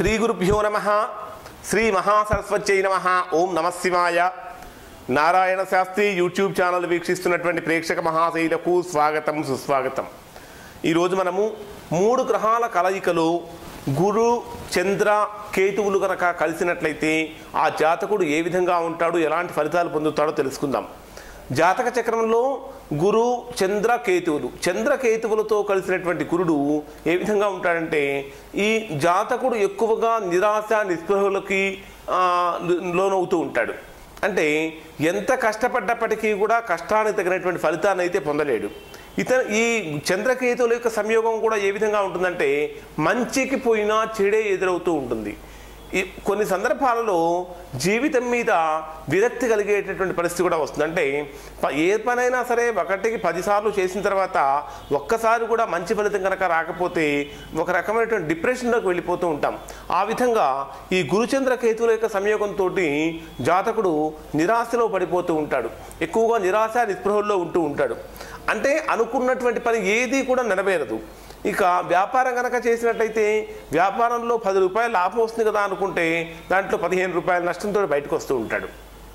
శ్రీ గురుభ్యో నమ శ్రీ మహాసరస్వత్యై నమ ఓం నమ శివాయ నారాయణ శాస్త్రి యూట్యూబ్ ఛానల్ వీక్షిస్తున్నటువంటి ప్రేక్షక మహాశైలకు స్వాగతం సుస్వాగతం ఈరోజు మనము మూడు గ్రహాల కలయికలు గురు చంద్ర కేతువులు కనుక కలిసినట్లయితే ఆ జాతకుడు ఏ విధంగా ఉంటాడు ఎలాంటి ఫలితాలు పొందుతాడో తెలుసుకుందాం జాతక చక్రంలో గురు చంద్ర కేతువులు చంద్ర కేతువులతో కలిసినటువంటి గురుడు ఏ విధంగా ఉంటాడంటే ఈ జాతకుడు ఎక్కువగా నిరాశ నిస్పృహలకి ఆ, లోనవుతూ ఉంటాడు అంటే ఎంత కష్టపడ్డప్పటికీ కూడా కష్టానికి తగినటువంటి ఫలితాన్ని అయితే పొందలేడు ఇతను ఈ చంద్రకేతువుల యొక్క సంయోగం కూడా ఏ విధంగా ఉంటుందంటే మంచికి పోయినా చెడే ఎదురవుతూ ఉంటుంది ఈ కొన్ని సందర్భాలలో జీవితం మీద విరక్తి కలిగేటటువంటి పరిస్థితి కూడా వస్తుంది అంటే ప- ఏ పనైనా సరే ఒకటికి పదిసార్లు చేసిన తర్వాత ఒక్కసారి కూడా మంచి ఫలితం కనుక రాకపోతే ఒక రకమైనటువంటి డిప్రెషన్లోకి వెళ్ళిపోతూ ఉంటాం ఆ విధంగా ఈ గురుచంద్ర కేతువుల యొక్క సంయోగంతో జాతకుడు నిరాశలో పడిపోతూ ఉంటాడు ఎక్కువగా నిరాశ నిస్పృహల్లో ఉంటూ ఉంటాడు అంటే అనుకున్నటువంటి పని ఏది కూడా నెరవేరదు ఇక వ్యాపారం కనుక చేసినట్టయితే వ్యాపారంలో పది రూపాయలు లాభం వస్తుంది కదా అనుకుంటే దాంట్లో పదిహేను రూపాయల నష్టంతో బయటకు వస్తూ ఉంటాడు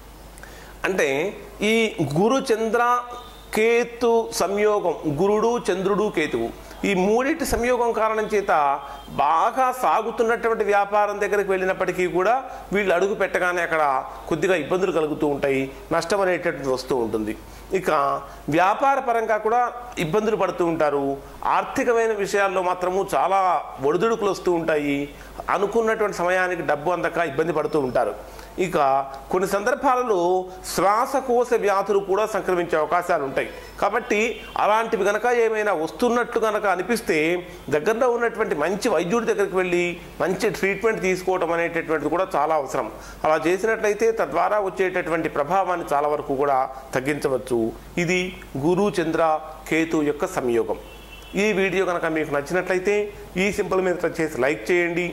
అంటే ఈ గురు చంద్ర కేతు సంయోగం గురుడు చంద్రుడు కేతువు ఈ మూడింటి సంయోగం కారణం చేత బాగా సాగుతున్నటువంటి వ్యాపారం దగ్గరికి వెళ్ళినప్పటికీ కూడా వీళ్ళు అడుగు పెట్టగానే అక్కడ కొద్దిగా ఇబ్బందులు కలుగుతూ ఉంటాయి నష్టం అనేటటువంటిది వస్తూ ఉంటుంది ఇక వ్యాపార పరంగా కూడా ఇబ్బందులు పడుతూ ఉంటారు ఆర్థికమైన విషయాల్లో మాత్రము చాలా ఒడిదుడుకులు వస్తూ ఉంటాయి అనుకున్నటువంటి సమయానికి డబ్బు అందక ఇబ్బంది పడుతూ ఉంటారు ఇక కొన్ని సందర్భాలలో శ్వాసకోశ వ్యాధులు కూడా సంక్రమించే అవకాశాలు ఉంటాయి కాబట్టి అలాంటివి గనక ఏమైనా వస్తున్నట్టు గనక అనిపిస్తే దగ్గరలో ఉన్నటువంటి మంచి వైద్యుడి దగ్గరికి వెళ్ళి మంచి ట్రీట్మెంట్ తీసుకోవడం అనేటటువంటిది కూడా చాలా అవసరం అలా చేసినట్లయితే తద్వారా వచ్చేటటువంటి ప్రభావాన్ని చాలా వరకు కూడా తగ్గించవచ్చు ఇది గురు చంద్ర కేతు యొక్క సంయోగం ఈ వీడియో కనుక మీకు నచ్చినట్లయితే ఈ సింపుల్ మీద టచ్ చేసి లైక్ చేయండి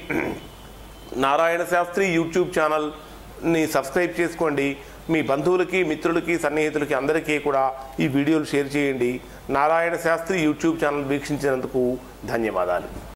నారాయణ శాస్త్రి యూట్యూబ్ ఛానల్ని సబ్స్క్రైబ్ చేసుకోండి మీ బంధువులకి మిత్రులకి సన్నిహితులకి అందరికీ కూడా ఈ వీడియోలు షేర్ చేయండి నారాయణ శాస్త్రి యూట్యూబ్ ఛానల్ వీక్షించినందుకు ధన్యవాదాలు